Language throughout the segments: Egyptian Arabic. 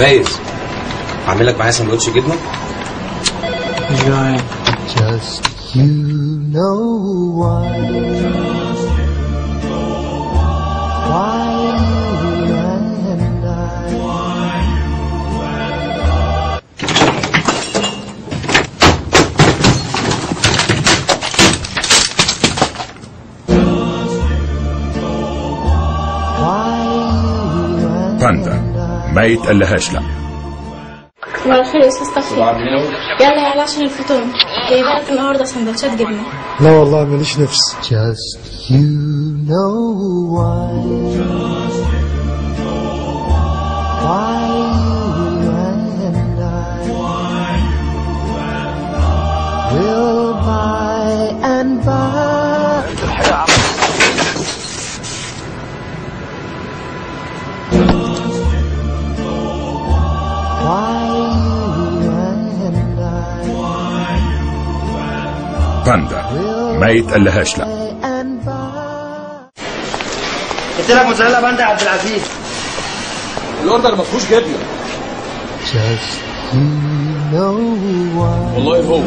فايز اعمل لك معايا سندوتش جبنه مش جعان Just you know why. Why you and I. Why you and باندا ما يتقلهاش لا صباح الخير يا استاذ صفي يلا يلا عشان الفطور جايبه لك النهارده سندوتشات جبنه لا والله ماليش نفس Just you know why. Why you and I will by and by. Why you and I باندا ما يتقلهاش لا and by. قلت لك موزاريلا باندا يا عبد العزيز الاوردر ما فيهوش جبنه Just you know why. والله هو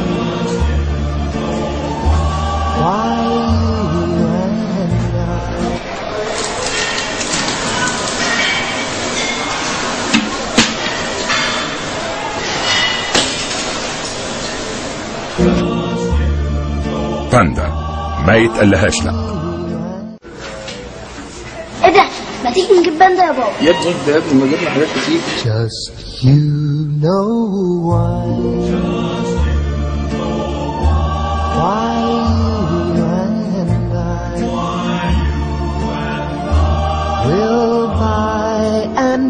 Why you and I باندا ما يتقلهاش لا ايه ده ما تيجي نجيب باندا يا بابا يا ابني ده يا ابني ما جبنا حاجات كتير Just you know why. Why you and I will by and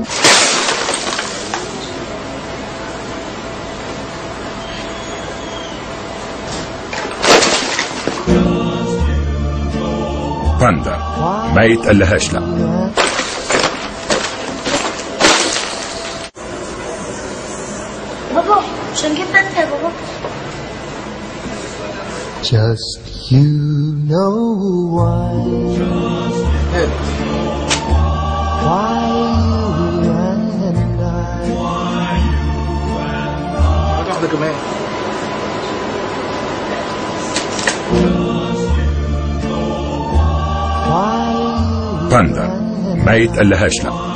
باندا ما يتقلهاش لا بابا مش هنجيب باندا يا بابا Just you know why. Why you and I حاجه واحده كمان Why باندا ما يتقلهاش لا